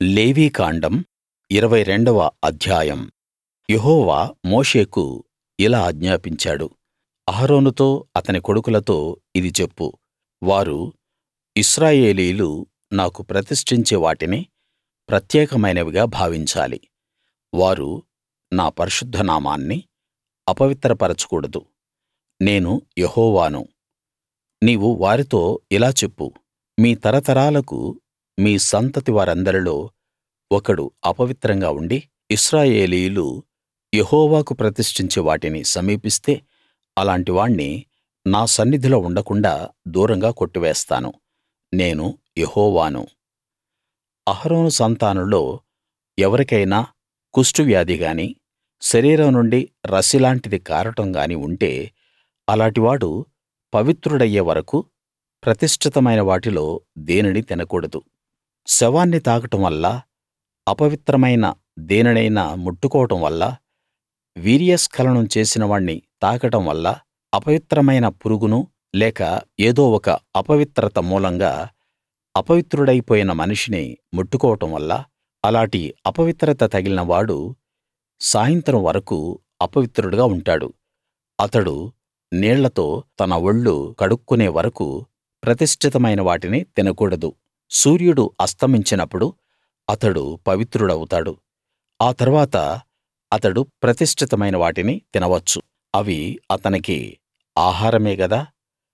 లేవీకాండం ఇరవై రెండవ అధ్యాయం యెహోవా మోషేకు ఇలా ఆజ్ఞాపించాడు అహరోనుతో అతని కొడుకులతో ఇది చెప్పు వారు ఇశ్రాయేలీయులు నాకు ప్రతిష్ఠించే వాటిని ప్రత్యేకమైనవిగా భావించాలి వారు నా పరిశుద్ధ నామాన్ని అపవిత్రపరచకూడదు నేను యెహోవాను నీవు వారితో ఇలా చెప్పు మీ తరతరాలకు మీ సంతతి వారందరిలో ఒకడు అపవిత్రంగా ఉండి ఇశ్రాయేలీయులు యెహోవాకు ప్రతిష్ఠించే వాటిని సమీపిస్తే అలాంటి వాణ్ణి నా సన్నిధిలో ఉండకుండాా దూరంగా కొట్టివేస్తాను నేను యెహోవాను అహరోను సంతానంలో ఎవరికైనా కుష్టువ్యాధి గానీ శరీరం నుండి రసిలాంటిది కారడం గానీ ఉంటే అలాటివాడు పవిత్రుడయ్యే వరకూ ప్రతిష్ఠితమైన వాటిలో దేనినీ తినకూడదు శవాన్ని తాకడం వల్ల అపవిత్రమైన దేనినైనా ముట్టుకోవడం వల్ల వీర్యస్ఖలనం చేసిన వాణ్ణి తాకడం వల్ల అపవిత్రమైన పురుగును లేక ఏదో ఒక అపవిత్రత మూలంగా అపవిత్రుడైపోయిన మనిషిని ముట్టుకోవడం వల్ల అలాటి అపవిత్రత తగిలిన వాడు సాయంత్రం వరకూ అపవిత్రుడుగా ఉంటాడు అతడు నీళ్లతో తన ఒళ్ళు కడుక్కునే వరకూ ప్రతిష్ఠితమైన వాటిని తినకూడదు సూర్యుడు అస్తమించినప్పుడు అతడు పవిత్రుడవుతాడు ఆ తర్వాత అతడు ప్రతిష్ఠితమైన వాటిని తినవచ్చు అవి అతనికి ఆహారమే గదా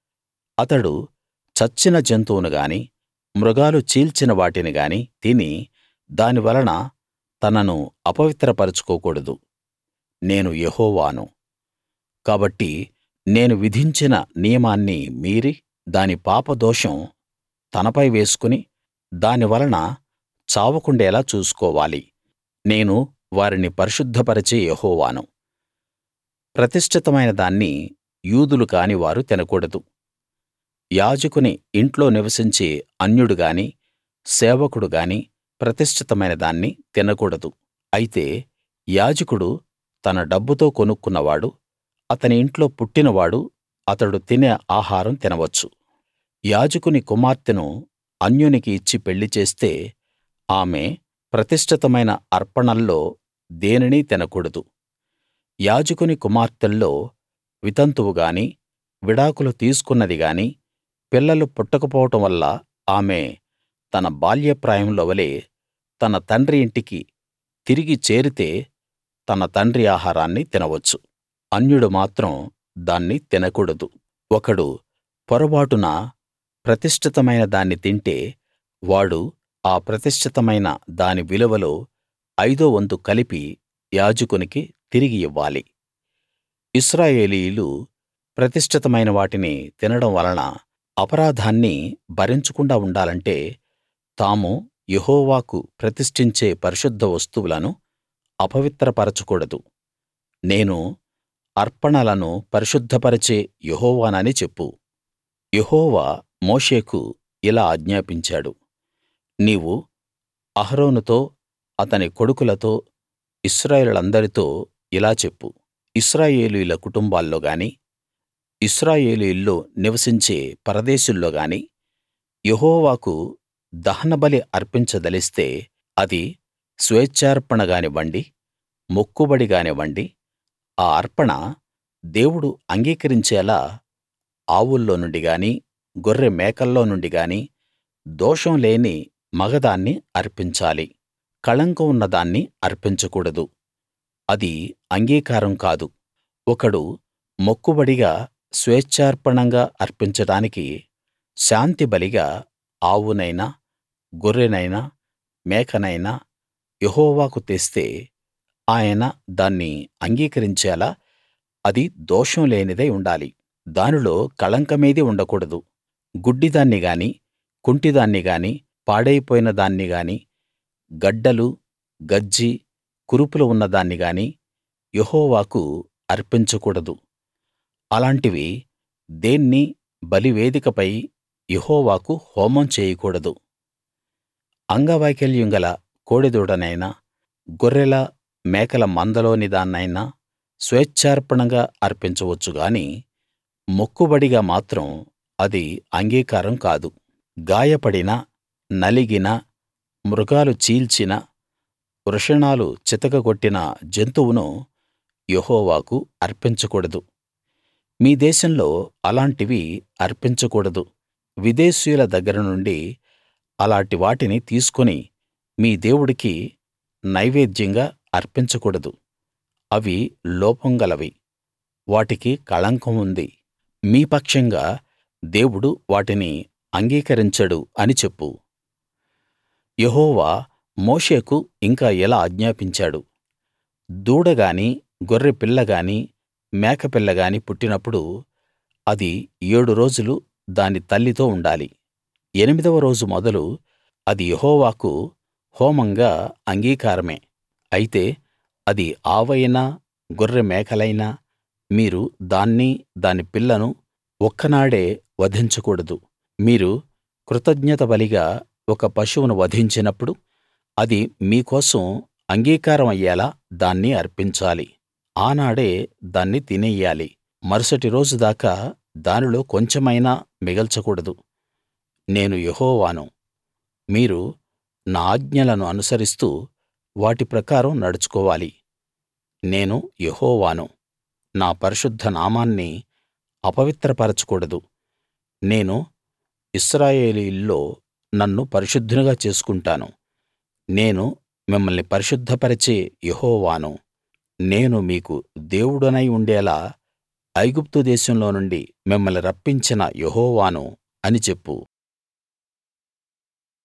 అతడు చచ్చిన జంతువును గానీ మృగాలు చీల్చిన వాటిని గానీ తిని దాని వలన తనను అపవిత్రపరచుకోకూడదు నేను యెహోవాను కాబట్టి నేను విధించిన నియమాన్ని మీరి దాని పాపదోషం తనపై వేసుకుని దాని వలన చావకుండేలా చూసుకోవాలి నేను వారిని పరిశుద్ధపరిచే యెహోవాను ప్రతిష్ఠితమైన దాన్ని యూదులు కాని వారు తినకూడదు యాజకుని ఇంట్లో నివసించే అన్యుడు గాని సేవకుడు గాని ప్రతిష్ఠితమైన దాన్ని తినకూడదు అయితే యాజకుడు తన డబ్బుతో కొనుక్కున్నవాడు అతని ఇంట్లో పుట్టినవాడు అతడు తినే ఆహారం తినవచ్చు యాజకుని కుమార్తెను అన్యునికి ఇచ్చి పెళ్లి చేస్తే ఆమె ప్రతిష్ఠితమైన అర్పణల్లో దేనినీ తినకూడదు యాజకుని కుమార్తెల్లో వితంతువు గాని విడాకులు తీసుకున్నది గాని పిల్లలు పుట్టకపోవడం వల్ల ఆమె తన బాల్యప్రాయంలో వలె తన తండ్రి ఇంటికి తిరిగి చేరితే తన తండ్రి ఆహారాన్ని తినవచ్చు అన్యుడు మాత్రం దాన్ని తినకూడదు ఒకడు పొరబాటున ప్రతిష్ఠితమైన దాన్ని తింటే వాడు ఆ ప్రతిష్ఠితమైన దాని విలువలో ఐదో వంతు కలిపి యాజకునికి తిరిగి ఇవ్వాలి ఇశ్రాయేలీయులు ప్రతిష్ఠితమైన వాటిని తినడం వలన అపరాధాన్ని భరించకుండా ఉండాలంటే తాము యెహోవాకు ప్రతిష్ఠించే పరిశుద్ధ వస్తువులను అపవిత్రపరచకూడదు నేను అర్పణలను పరిశుద్ధపరిచే యెహోవానని చెప్పు యెహోవా మోషేకు ఇలా ఆజ్ఞాపించాడు నీవు అహరోనుతో అతని కొడుకులతో ఇశ్రాయేలీయులందరితో ఇలా చెప్పు ఇశ్రాయేలీయుల కుటుంబాల్లో గాని ఇశ్రాయేలీయుల్లో నివసించే పరదేశుల్లో గాని యెహోవాకు దహనబలి అర్పించదలిస్తే అది స్వేచ్ఛార్పణ గానివ్వండి మొక్కుబడి గానివ్వండి ఆ అర్పణ దేవుడు అంగీకరించేలా ఆవుల్లో నుండి గానీ గొర్రె మేకల్లో నుండి గానీ దోషం లేని మగదాన్ని అర్పించాలి కళంకం ఉన్న దాన్ని అర్పించకూడదు అది అంగీకారం కాదు ఒకడు మొక్కుబడిగా స్వేచ్ఛార్పణంగా అర్పించడానికి శాంతిబలిగా ఆవునైనా గొర్రెనైనా మేకనైనా యెహోవాకు తెస్తే ఆయన దాన్ని అంగీకరించేలా అది దోషం లేనిదై ఉండాలి దానిలో కళంకమేదీ ఉండకూడదు గుడ్డిదాన్ని గానీ కుంటిదాన్ని గానీ పాడైపోయిన దాన్ని గానీ గడ్డలు గజ్జి కురుపులు ఉన్న దాన్ని గానీ యెహోవాకు అర్పించకూడదు అలాంటివి దేన్నీ బలివేదికపై యెహోవాకు హోమం చేయకూడదు అంగవైకల్యం గల కోడెదూడనైనా గొర్రెల మేకల మందలోని దాన్నైనా స్వేచ్ఛార్పణగా అర్పించవచ్చు గాని మొక్కుబడిగా మాత్రం అది అంగీకారం కాదు గాయపడిన నలిగిన మృగాలు చీల్చిన వృషణాలు చితకగొట్టిన జంతువును యెహోవాకు అర్పించకూడదు మీ దేశంలో అలాంటివి అర్పించకూడదు విదేశీయుల దగ్గర నుండి అలాటి వాటిని తీసుకుని మీ దేవుడికి నైవేద్యంగా అర్పించకూడదు అవి లోపం గలవి వాటికి కళంకం ఉంది మీ పక్షంగా దేవుడు వాటిని అంగీకరించడు అని చెప్పు యెహోవా మోషేకు ఇంకా ఇలా ఆజ్ఞాపించాడు దూడ గాని గొర్రె పిల్ల గాని మేకపిల్ల గాని పుట్టినప్పుడు అది ఏడు రోజులు దాని తల్లితో ఉండాలి ఎనిమిదవ రోజు మొదలు అది యెహోవాకు హోమంగా అంగీకారమే అయితే అది ఆవైనా గొర్రె మేకలైనా మీరు దాన్ని దాని పిల్లను ఒక్కనాడే వధించకూడదు మీరు కృతజ్ఞత బలిగా ఒక పశువును వధించినప్పుడు అది మీ కోసం అంగీకారం అయ్యేలా దాన్ని అర్పించాలి ఆనాడే దాన్ని తినెయ్యాలి మరుసటి రోజు దాకా దానిలో కొంచెమైనా మిగల్చకూడదు నేను యెహోవాను మీరు నా ఆజ్ఞలను అనుసరిస్తూ వాటి ప్రకారం నడుచుకోవాలి నేను యెహోవాను నా పరిశుద్ధ నామాన్ని అపవిత్రపరచకూడదు నేను ఇశ్రాయేలీయుల్లో నన్ను పరిశుద్ధునిగా చేసుకుంటాను నేను మిమ్మల్ని పరిశుద్ధపరిచే యెహోవాను నేను మీకు దేవుడనై ఉండేలా ఐగుప్తు దేశంలో నుండి మిమ్మల్ని రప్పించిన యెహోవాను అని చెప్పు